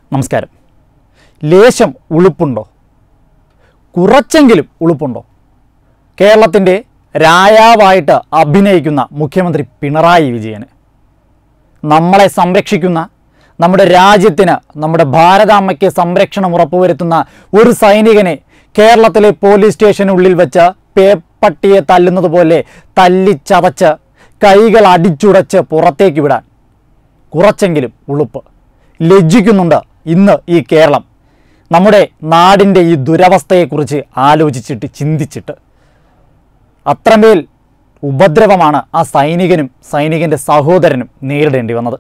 നമസ്കാരം ലേശം ഉളുപ്പുണ്ടോ കുറച്ചെങ്കിലും ഉളുപ്പുണ്ടോ കേരളത്തിൻ്റെ രായാവായിട്ട് അഭിനയിക്കുന്ന മുഖ്യമന്ത്രി പിണറായി വിജയന് നമ്മളെ സംരക്ഷിക്കുന്ന നമ്മുടെ രാജ്യത്തിന് നമ്മുടെ ഭാരതാമ്മയ്ക്ക് സംരക്ഷണം ഉറപ്പുവരുത്തുന്ന ഒരു സൈനികനെ കേരളത്തിലെ പോലീസ് സ്റ്റേഷനുള്ളിൽ വെച്ച് പേപ്പട്ടിയെ തല്ലുന്നത് പോലെ തല്ലിച്ചതച്ച് കൈകൾ അടിച്ചുടച്ച് പുറത്തേക്ക് വിടാൻ കുറച്ചെങ്കിലും ഉളുപ്പ് ലജ്ജിക്കുന്നുണ്ട് ഇന്ന് ഈ കേരളം നമ്മുടെ നാടിൻ്റെ ഈ ദുരവസ്ഥയെക്കുറിച്ച് ആലോചിച്ചിട്ട് ചിന്തിച്ചിട്ട് അത്രമേൽ ഉപദ്രവമാണ് ആ സൈനികനും സൈനികൻ്റെ സഹോദരനും നേരിടേണ്ടി വന്നത്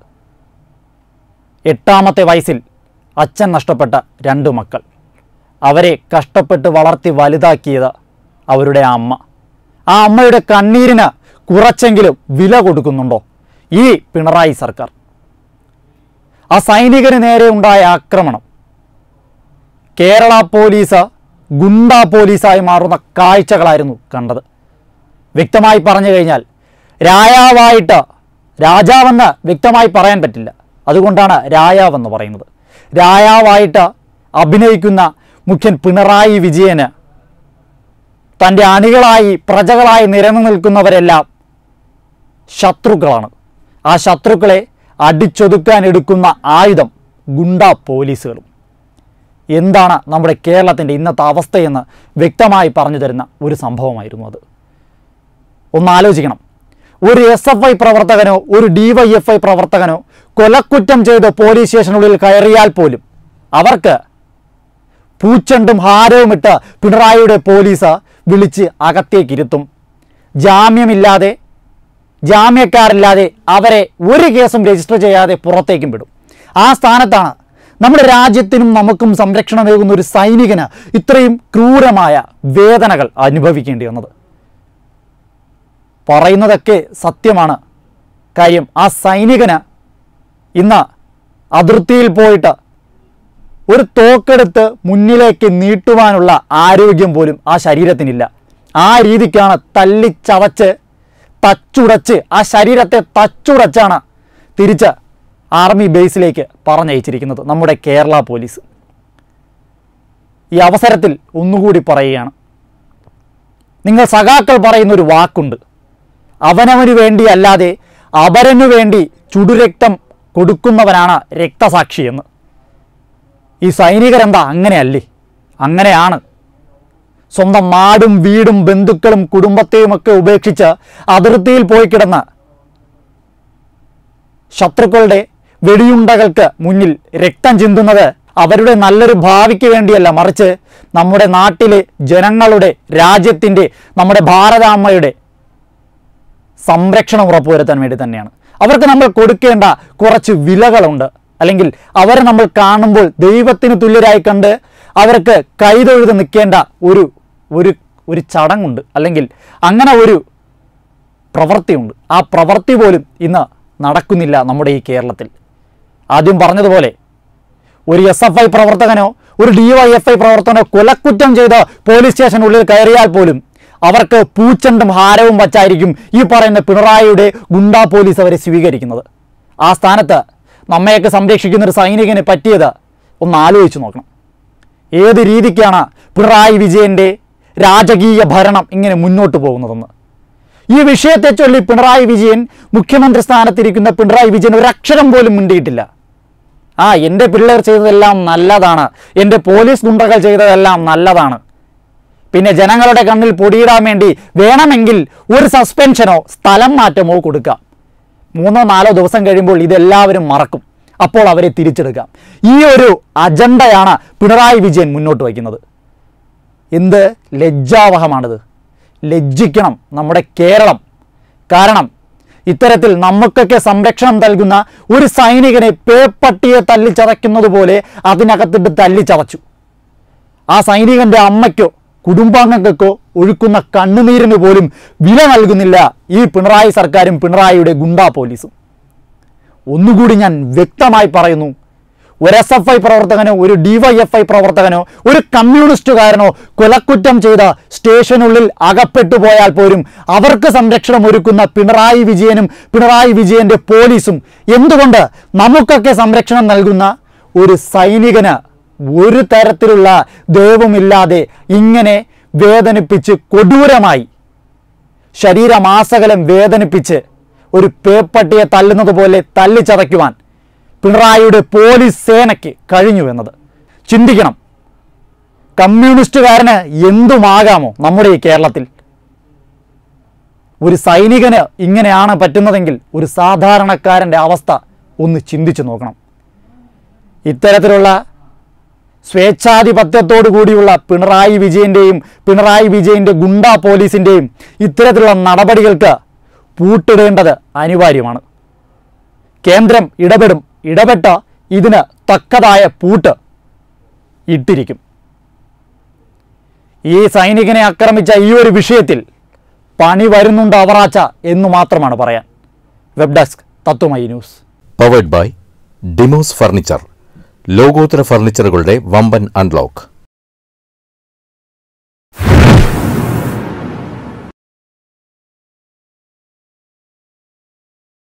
എട്ടാമത്തെ വയസ്സിൽ അച്ഛൻ നഷ്ടപ്പെട്ട രണ്ട് മക്കൾ അവരെ കഷ്ടപ്പെട്ട് വളർത്തി വലുതാക്കിയത് അവരുടെ അമ്മ ആ അമ്മയുടെ കണ്ണീരിന് കുറച്ചെങ്കിലും വില കൊടുക്കുന്നുണ്ടോ ഈ പിണറായി സർക്കാർ ആ സൈനികന് നേരെ ഉണ്ടായ ആക്രമണം കേരള പോലീസ് ഗുണ്ട പോലീസായി മാറുന്ന കാഴ്ചകളായിരുന്നു കണ്ടത് വ്യക്തമായി പറഞ്ഞു കഴിഞ്ഞാൽ രായാവായിട്ട് രാജാവെന്ന് വ്യക്തമായി പറയാൻ പറ്റില്ല അതുകൊണ്ടാണ് രായാവെന്ന് പറയുന്നത് രായാവായിട്ട് അഭിനയിക്കുന്ന മുഖ്യൻ പിണറായി വിജയന് തൻ്റെ അണികളായി പ്രജകളായി നിരന്നു നിൽക്കുന്നവരെല്ലാം ശത്രുക്കളാണ് ആ ശത്രുക്കളെ അടിച്ചൊതുക്കാൻ എടുക്കുന്ന ആയുധം ഗുണ്ട പോലീസുകളും എന്താണ് നമ്മുടെ കേരളത്തിൻ്റെ ഇന്നത്തെ അവസ്ഥയെന്ന് വ്യക്തമായി പറഞ്ഞു തരുന്ന ഒരു സംഭവമായിരുന്നു അത് ഒന്ന് ആലോചിക്കണം ഒരു എസ് എഫ് ഐ പ്രവർത്തകനോ ഒരു ഡി വൈ എഫ് ഐ പ്രവർത്തകനോ കൊലക്കുറ്റം ചെയ്ത് പോലീസ് സ്റ്റേഷനുള്ളിൽ കയറിയാൽ പോലും അവർക്ക് പൂച്ചണ്ടും ഹാരവും ഇട്ട് പിണറായിയുടെ പോലീസ് വിളിച്ച് അകത്തേക്കിരുത്തും ജാമ്യമില്ലാതെ ജാമ്യക്കാരില്ലാതെ അവരെ ഒരു കേസും രജിസ്റ്റർ ചെയ്യാതെ പുറത്തേക്കും വിടും ആ സ്ഥാനത്താണ് നമ്മുടെ രാജ്യത്തിനും നമുക്കും സംരക്ഷണമേകുന്ന ഒരു സൈനികന് ഇത്രയും ക്രൂരമായ വേദനകൾ അനുഭവിക്കേണ്ടി വന്നത് പറയുന്നതൊക്കെ സത്യമാണ് കാര്യം ആ സൈനികന് ഇന്ന് അതിർത്തിയിൽ പോയിട്ട് ഒരു തോക്കെടുത്ത് മുന്നിലേക്ക് നീട്ടുവാനുള്ള ആരോഗ്യം പോലും ആ ശരീരത്തിനില്ല ആ രീതിക്കാണ് തല്ലിച്ചവച്ച് തച്ചുടച്ച് ആ ശരീരത്തെ തച്ചുടച്ചാണ് തിരിച്ച് ആർമി ബേസിലേക്ക് പറഞ്ഞയച്ചിരിക്കുന്നത് നമ്മുടെ കേരള പോലീസ് ഈ അവസരത്തിൽ ഒന്നുകൂടി പറയുകയാണ് നിങ്ങൾ സഖാക്കൾ പറയുന്ന ഒരു വാക്കുണ്ട് അവനവന് വേണ്ടി അല്ലാതെ അപരനു വേണ്ടി ചുടുരക്തം കൊടുക്കുന്നവനാണ് രക്തസാക്ഷി എന്ന് ഈ സൈനികരെന്താ അങ്ങനെയല്ലേ അങ്ങനെയാണ് സ്വന്തം നാടും വീടും ബന്ധുക്കളും കുടുംബത്തെയുമൊക്കെ ഉപേക്ഷിച്ച് അതിർത്തിയിൽ പോയി കിടന്ന് ശത്രുക്കളുടെ വെടിയുണ്ടകൾക്ക് മുന്നിൽ രക്തം ചിന്തുന്നത് അവരുടെ നല്ലൊരു ഭാവിക്ക് വേണ്ടിയല്ല മറിച്ച് നമ്മുടെ നാട്ടിലെ ജനങ്ങളുടെ രാജ്യത്തിൻ്റെ നമ്മുടെ ഭാരതാമ്മയുടെ സംരക്ഷണം ഉറപ്പുവരുത്താൻ വേണ്ടി തന്നെയാണ് അവർക്ക് നമ്മൾ കൊടുക്കേണ്ട കുറച്ച് വിലകളുണ്ട് അല്ലെങ്കിൽ അവരെ നമ്മൾ കാണുമ്പോൾ ദൈവത്തിന് തുല്യരായി കണ്ട് അവർക്ക് കൈതൊഴുത് നിൽക്കേണ്ട ഒരു ഒരു ഒരു ചടങ്ങുണ്ട് അല്ലെങ്കിൽ അങ്ങനെ ഒരു പ്രവൃത്തിയുണ്ട് ആ പ്രവൃത്തി പോലും ഇന്ന് നടക്കുന്നില്ല നമ്മുടെ ഈ കേരളത്തിൽ ആദ്യം പറഞ്ഞതുപോലെ ഒരു എസ് എഫ് ഐ പ്രവർത്തകനോ ഒരു ഡി വൈ എഫ് ഐ പ്രവർത്തകനോ കൊലക്കുറ്റം ചെയ്ത് പോലീസ് സ്റ്റേഷനുള്ളിൽ കയറിയാൽ പോലും അവർക്ക് പൂച്ചണ്ടും ഹാരവും വച്ചായിരിക്കും ഈ പറയുന്ന പിണറായിയുടെ ഗുണ്ടാ പോലീസ് അവരെ സ്വീകരിക്കുന്നത് ആ സ്ഥാനത്ത് നമ്മയൊക്കെ സംരക്ഷിക്കുന്ന ഒരു സൈനികന് പറ്റിയത് ഒന്ന് ആലോചിച്ച് നോക്കണം ഏത് രീതിക്കാണ് പിണറായി വിജയൻ്റെ രാജകീയ ഭരണം ഇങ്ങനെ മുന്നോട്ട് പോകുന്നതെന്ന് ഈ വിഷയത്തെ ചൊല്ലി പിണറായി വിജയൻ മുഖ്യമന്ത്രി സ്ഥാനത്തിരിക്കുന്ന പിണറായി വിജയൻ ഒരക്ഷരം പോലും മിണ്ടിയിട്ടില്ല ആ എൻ്റെ പിള്ളേർ ചെയ്തതെല്ലാം നല്ലതാണ് എൻ്റെ പോലീസ് ഗുണ്ടകൾ ചെയ്തതെല്ലാം നല്ലതാണ് പിന്നെ ജനങ്ങളുടെ കണ്ണിൽ പൊടിയിടാൻ വേണ്ടി വേണമെങ്കിൽ ഒരു സസ്പെൻഷനോ സ്ഥലം മാറ്റമോ കൊടുക്കാം മൂന്നോ നാലോ ദിവസം കഴിയുമ്പോൾ ഇതെല്ലാവരും മറക്കും അപ്പോൾ അവരെ തിരിച്ചെടുക്കാം ഈ ഒരു അജണ്ടയാണ് പിണറായി വിജയൻ മുന്നോട്ട് വയ്ക്കുന്നത് എന്ത് ലജ്ജാവഹമാണിത് ലജ്ജിക്കണം നമ്മുടെ കേരളം കാരണം ഇത്തരത്തിൽ നമുക്കൊക്കെ സംരക്ഷണം നൽകുന്ന ഒരു സൈനികനെ പേപ്പട്ടിയെ തല്ലിച്ചതയ്ക്കുന്നത് പോലെ അതിനകത്തിട്ട് തല്ലിച്ചതച്ചു ആ സൈനികന്റെ അമ്മയ്ക്കോ കുടുംബാംഗങ്ങൾക്കോ ഒഴുക്കുന്ന കണ്ണുനീരിന് പോലും വില നൽകുന്നില്ല ഈ പിണറായി സർക്കാരും പിണറായിയുടെ ഗുണ്ടാ പോലീസും ഒന്നുകൂടി ഞാൻ വ്യക്തമായി പറയുന്നു ഒരു എസ് എഫ് ഐ പ്രവർത്തകനോ ഒരു ഡിവൈഎഫ്ഐ പ്രവർത്തകനോ ഒരു കമ്മ്യൂണിസ്റ്റുകാരനോ കൊലക്കുറ്റം ചെയ്ത സ്റ്റേഷനുള്ളിൽ അകപ്പെട്ടു പോയാൽ പോലും അവർക്ക് സംരക്ഷണം ഒരുക്കുന്ന പിണറായി വിജയനും പിണറായി വിജയന്റെ പോലീസും എന്തുകൊണ്ട് നമുക്കൊക്കെ സംരക്ഷണം നൽകുന്ന ഒരു സൈനികന് ഒരു തരത്തിലുള്ള ദൈവമില്ലാതെ ഇങ്ങനെ വേദനിപ്പിച്ച് കൊടൂരമായി ശരീരമാസകലം വേദനിപ്പിച്ച് ഒരു പേപ്പട്ടിയെ തല്ലുന്നത് പോലെ തല്ലിച്ചതയ്ക്കുവാൻ പിണറായിയുടെ പോലീസ് സേനയ്ക്ക് കഴിഞ്ഞു എന്നത് ചിന്തിക്കണം കമ്മ്യൂണിസ്റ്റുകാരന് എന്തുമാകാമോ നമ്മുടെ ഈ കേരളത്തിൽ ഒരു സൈനികന് ഇങ്ങനെയാണ് പറ്റുന്നതെങ്കിൽ ഒരു സാധാരണക്കാരൻ്റെ അവസ്ഥ ഒന്ന് ചിന്തിച്ചു നോക്കണം ഇത്തരത്തിലുള്ള സ്വേച്ഛാധിപത്യത്തോടു കൂടിയുള്ള പിണറായി വിജയൻ്റെയും പിണറായി വിജയൻ്റെ ഗുണ്ടാ പോലീസിൻ്റെയും ഇത്തരത്തിലുള്ള നടപടികൾക്ക് പൂട്ടിടേണ്ടത് അനിവാര്യമാണ് കേന്ദ്രം ഇടപെടും ഇടപെട്ട ഇതിന് തക്കതായ പൂട്ട് ഇട്ടിരിക്കും ഈ സൈനികനെ ആക്രമിച്ച ഈ ഒരു വിഷയത്തിൽ പണി വരുന്നുണ്ട് അവറാച്ച എന്ന് മാത്രമാണ് പറയാൻ web desk Tatwamayi news powered by Dimos furniture ലോകോത്തര ഫർണിച്ചറുകളുടെ വമ്പൻ അൺലോക്ക്